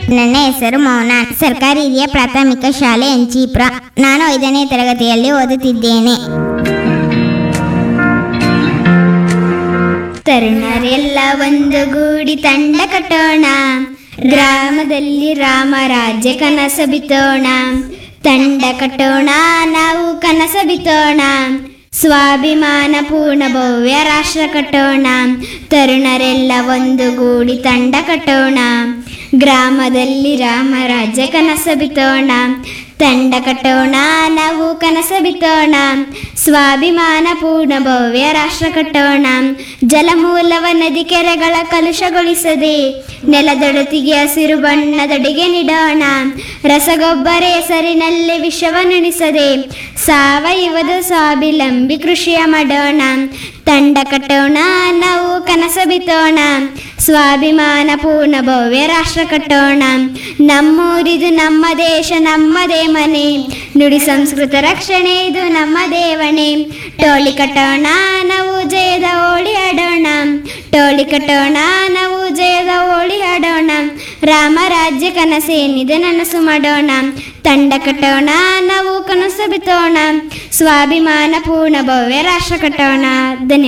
ನನ್ನ ಹೆಸರು ಮೌನ ಸರ್ಕಾರಿ ಹಿರಿಯ ಪ್ರಾಥಮಿಕ ಶಾಲೆ ಎಂಚೀಪುರ ನಾನು ಐದನೇ ತರಗತಿಯಲ್ಲಿ ಓದುತ್ತಿದ್ದೇನೆ ತರುಣರೆಲ್ಲ ಒಂದುಗೂಡಿ ತಂಡ ಕಟ್ಟೋಣ ಗ್ರಾಮದಲ್ಲಿ ರಾಮರಾಜ್ಯ ಕನಸ ಬಿತ್ತೋಣ ತಂಡ ಕಟ್ಟೋಣ ನಾವು ಕನಸ ಬಿತ್ತೋಣ ಸ್ವಾಭಿಮಾನ ಪೂರ್ಣ ಭವ್ಯ ರಾಷ್ಟ್ರ ಕಟ್ಟೋಣ ತರುಣರೆಲ್ಲ ಒಂದುಗೂಡಿ ತಂಡ ಕಟ್ಟೋಣ ಗ್ರಾಮದಲ್ಲಿ ರಾಮರಾಜ್ಯ ಕನಸ ಬಿತ್ತೋಣ ತಂಡ ಕಟ್ಟೋಣ ನಾವು ಕನಸ ಬಿತ್ತೋಣ ಸ್ವಾಭಿಮಾನ ಪೂರ್ಣ ಭವ್ಯ ರಾಷ್ಟ್ರ ಕಟ್ಟೋಣ ಜಲಮೂಲವ ನದಿ ಕೆರೆಗಳ ಕಲುಷಗೊಳಿಸದೆ ನೆಲದೊಡತಿಗೆ ಹಸಿರು ಬಣ್ಣದಡಿಗೆ ನೀಡೋಣ ರಸಗೊಬ್ಬರ ಹೆಸರಿನಲ್ಲಿ ವಿಷವನ್ನುಣಿಸದೆ ಸಾವಯವದ ಸ್ವಾವಲಂಬಿ ಕೃಷಿಯ ಮಾಡೋಣ ತಂಡ ಕಟ್ಟೋಣ ನಾವು ಕನಸ ಬಿತ್ತೋಣ ಸ್ವಾಭಿಮಾನ ಪೂರ್ಣ ಭವ್ಯ ರಾಷ್ಟ್ರ ಕಟ್ಟೋಣ ನಮ್ಮೂರಿದು ನಮ್ಮ ದೇಶ ನಮ್ಮದೇ ಮನೆ ನುಡಿ ಸಂಸ್ಕೃತ ರಕ್ಷಣೆ ಇದು ನಮ್ಮ ದೇವಣೆ ಟೋಳಿ ಕಟ್ಟೋಣ ನಾವು ಜಯದ ಓಡಿ ಆಡೋಣ ಟೋಳಿ ಕಟ್ಟೋಣ ನಾವು ಜಯದ ಓಡಿ ಆಡೋಣ ರಾಮ ರಾಜ್ಯ ಕನಸೇನಿದೆ ನನಸು ಮಾಡೋಣ ತಂಡ ಕಟ್ಟೋಣ ನಾವು ಕನಸು ಬಿತ್ತೋಣ ಸ್ವಾಭಿಮಾನ ಪೂರ್ಣ ಭವ್ಯ ರಾಷ್ಟ್ರ ಕಟ್ಟೋಣ ಧನ್ಯವಾದ